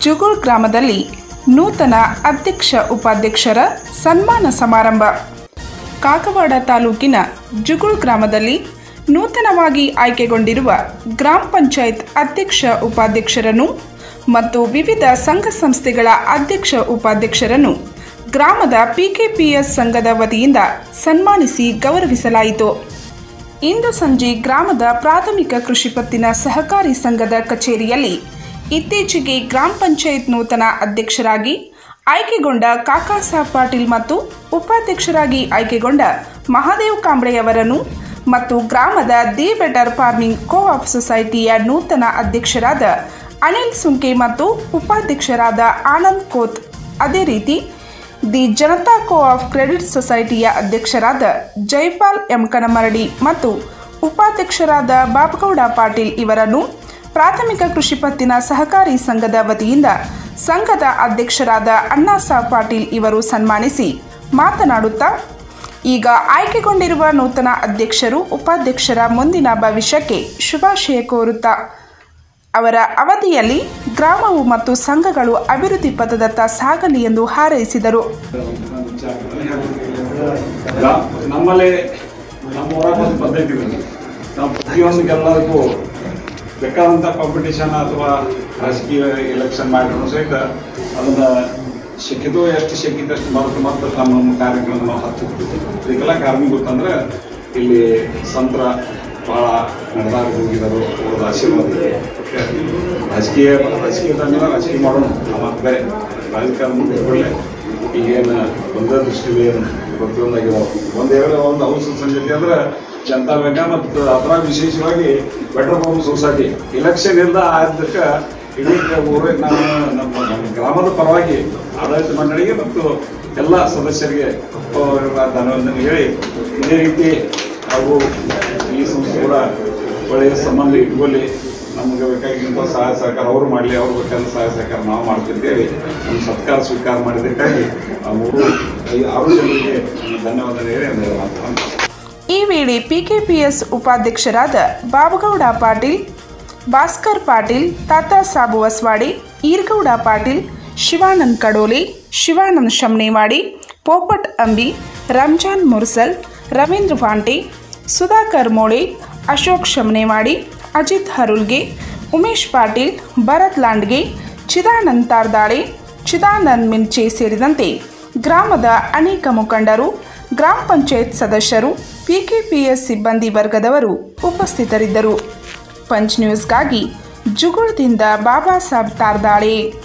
ಜುಗುಳ್ ಗ್ರಾಮದಲ್ಲಿ ನೂತನ ಅಧ್ಯಕ್ಷ ಉಪಾಧ್ಯಕ್ಷರ ಸನ್ಮಾನ ಸಮಾರಂಭ ಕಾಕವಾಡ ತಾಲೂಕಿನ ಜುಗುಳ್ ಗ್ರಾಮದಲ್ಲಿ ನೂತನವಾಗಿ ಆಯ್ಕೆಗೊಂಡಿರುವ ಗ್ರಾಮ ಪಂಚಾಯತ್ ಅಧ್ಯಕ್ಷ ಉಪಾಧ್ಯಕ್ಷರನ್ನು ಮತ್ತು ವಿವಿಧ ಸಂಘ ಸಂಸ್ಥೆಗಳ ಅಧ್ಯಕ್ಷ ಉಪಾಧ್ಯಕ್ಷರನ್ನು ಗ್ರಾಮದ ಪಿಕೆಪಿಎಸ್ ಸಂಘದ ವತಿಯಿಂದ ಸನ್ಮಾನಿಸಿ ಗೌರವಿಸಲಾಯಿತು ಇಂದು ಸಂಜೆ ಗ್ರಾಮದ ಪ್ರಾಥಮಿಕ ಕೃಷಿ ಪತ್ತಿನ ಸಹಕಾರಿ ಸಂಘದ ಕಚೇರಿಯಲ್ಲಿ ಇತ್ತೀಚೆಗೆ ಗ್ರಾಮ ಪಂಚಾಯತ್ ನೂತನ ಅಧ್ಯಕ್ಷರಾಗಿ ಆಯ್ಕೆಗೊಂಡ ಕಾಕಾ ಸಾಹೇಬ್ ಪಾಟೀಲ್ ಮತ್ತು ಉಪಾಧ್ಯಕ್ಷರಾಗಿ ಆಯ್ಕೆಗೊಂಡ ಮಹಾದೇವ್ ಕಾಂಬ್ಳೆಯವರನ್ನು ಮತ್ತು ಗ್ರಾಮದ the better farming co op ಸೊಸೈಟಿಯ ನೂತನ ಅಧ್ಯಕ್ಷರಾದ ಅನಿಲ್ ಸುಂಕೆ ಮತ್ತು ಉಪಾಧ್ಯಕ್ಷರಾದ ಆನಂದ್ ಕೋತ್ ಅದೇ ರೀತಿ the Janata co op credit ಸೊಸೈಟಿಯ ಅಧ್ಯಕ್ಷರಾದ ಜೈಪಾಲ್ ಎಂ ಕನಮರಡಿ ಮತ್ತು ಉಪಾಧ್ಯಕ್ಷರಾದ ಬಾಪಗೌಡ ಪಾಟೀಲ್ ಇವರನ್ನು ಪ್ರಾಥಮಿಕ ಕೃಷಿ ಪತ್ತಿನ ಸಹಕಾರಿ ಸಂಘದ ವತಿಯಿಂದ ಸಂಘದ ಅಧ್ಯಕ್ಷರಾದ ಅಣ್ಣಾಸಾಬ್ ಪಾಟೀಲ್ ಇವರು ಸನ್ಮಾನಿಸಿ ಮಾತನಾಡುತ್ತಾ ಈಗ ಆಯ್ಕೆಗೊಂಡಿರುವ ನೂತನ ಅಧ್ಯಕ್ಷರು ಉಪಾಧ್ಯಕ್ಷರ ಮುಂದಿನ ಭವಿಷ್ಯಕ್ಕೆ ಶುಭಾಶಯ ಕೋರುತ್ತಾ ಅವರ ಅವಧಿಯಲ್ಲಿ ಗ್ರಾಮವು ಮತ್ತು ಸಂಘಗಳು ಅಭಿವೃದ್ಧಿ ಪಥದತ್ತ ಸಾಗಲಿ ಎಂದು ಹಾರೈಸಿದರು ಗ್ರಾ- ನಮ್ಮಲ್ಲಿ ನಮ್ಮ ಊರಾಗ ಒಂದು ಪದ್ಧತಿ ಇದೆ ನಾವು ಪ್ರತಿಯೊಂದು ಎಲ್ಲರಿಗೂ ಬೇಕಾದಂಥ ಕಾಂಪಿಟೇಷನ್ ಅಥವಾ ರಾಜಕೀಯ ಎಲೆಕ್ಷನ್ ಮಾಡಿದ್ರು ಸಹಿತ ಅದನ್ನ ಶಕ್ಕಿತು ಎಷ್ಟು ಶಕ್ಕಿತು ಅಷ್ಟು ಮರೆತು ಮತ್ತೆ ನಮ್ಮ ನಮ್ಮ ಕಾರ್ಯಕ್ರಮ ನಾವು ಹತ್ತಿರ್ತೀವಿ ಇದಕ್ಕೆಲ್ಲ ಕಾರಣ ಗೊತ್ತಂದ್ರೆ ಇಲ್ಲಿ ಸಂತರ ಭಾಳ ನಡೆದಾಡಿ ಹೋಗಿದರು ಅವ್ರದ ಆಶೀರ್ವಾದ ಇದೆ. ಮತ್ತೆ ರಾಜಕೀಯ ರಾಜಕೀಯ ಟೈಮೆಲ್ಲ ರಾಜಕೀಯ ಮಾಡೋಣ ನಮ್ಮ ಬೇರೆ ರಾಜಕಾರಣ ಮುಂದೆ ಒಳ್ಳೆ ಈಗೇನು ಒಂದೇ ದೃಷ್ಟಿಲಿ ಏನು ಪ್ರತಿಯೊಂದಾಗಿದಾವೆ ಒಂದು ಎರಡು ಒಂದು ಹೌಸ್ ಸಂಗತಿ ಅಂದ್ರೆ ಜನತಾ ಬ್ಯಾಂಕ್ ಮತ್ತು ಅದ್ರಾಗ ವಿಶೇಷವಾಗಿ ಬೆಟರ್ ಹೋಮ್ ಸೊಸೈಟಿ ಇಲೆಕ್ಷನ್ ಇಲ್ದ ಆದ್ದಕ್ಕೆ ಇಡೀ ಊರಿನ ನಾವು ನಮ್ಮ ನಮ್ಮ ಗ್ರಾಮದ ಪರವಾಗಿ ಆಡಳಿತ ಮಂಡಳಿಗೆ ಮತ್ತು ಎಲ್ಲ ಸದಸ್ಯರಿಗೆ ಧನ್ಯವಾದ ಹೇಳಿ ಇದೇ ರೀತಿ ಹಾಗೂ ಈ ಸಂಸ್ಥೆ ಕೂಡ ಒಳ್ಳೆಯ ಸಂಬಂಧ ಇಟ್ಕೊಳ್ಳಿ ನಮಗೆ ಬೇಕಾಗಿದ್ದಂಥ ಸಹಾಯ ಸಹಕಾರ ಅವರು ಮಾಡಲಿ ಅವ್ರ ಬೇಕಾದ ಸಹಾಯ ಸಹಕಾರ ನಾವು ಮಾಡ್ತಿದ್ದೇವೆ ನಮ್ಮ ಸತ್ಕಾರ ಸ್ವೀಕಾರ ಮಾಡಿದ್ದಕ್ಕಾಗಿ ಆ ಮೂರು ಈ ಆರು ಜನರಿಗೆ ನಾನು ಧನ್ಯವಾದ ಹೇಳಿ ಒಂದು ಮಾತು ಈ ವೇಳೆ ಪಿಕೆಪಿಎಸ್ ಉಪಾಧ್ಯಕ್ಷರಾದ ಬಾಬಗೌಡ ಪಾಟೀಲ್ ಭಾಸ್ಕರ್ ಪಾಟೀಲ್ ತಾತಾ ಸಾಬು ವಸ್ವಾಡಿ ಈರ್ಗೌಡ ಪಾಟೀಲ್ ಶಿವಾನಂದ್ ಕಡೋಲೆ ಶಿವಾನಂದ್ ಶಮ್ನೇವಾಡಿ ಪೋಪಟ್ ಅಂಬಿ ರಂಜಾನ್ ಮುರ್ಸಲ್ ರವೀಂದ್ರ ಫಾಂಟೆ ಸುಧಾಕರ್ ಮೋಳೆ ಅಶೋಕ್ ಶಮ್ನೇವಾಡಿ ಅಜಿತ್ ಹರುಲ್ಗೆ ಉಮೇಶ್ ಪಾಟೀಲ್ ಭರತ್ ಲಾಂಡ್ಗೆ ಚಿದಾನಂದ್ ತಾರ್ದಾಳೆ ಚಿದಾನಂದ್ ಮಿಂಚೆ ಸೇರಿದಂತೆ ಗ್ರಾಮದ ಅನೇಕ ಮುಖಂಡರು ಗ್ರಾಮ ಪಂಚಾಯತ್ ಸದಸ್ಯರು ಪಿಕೆಪಿಎಸ್ ಸಿಬ್ಬಂದಿ ವರ್ಗದವರು ಉಪಸ್ಥಿತರಿದ್ದರು ಪಂಚ್ ನ್ಯೂಸ್ಗಾಗಿ ಜುಗುಳದಿಂದ ಬಾಬಾ ಸಾಬ್ ತಾರ್ದಾಳೆ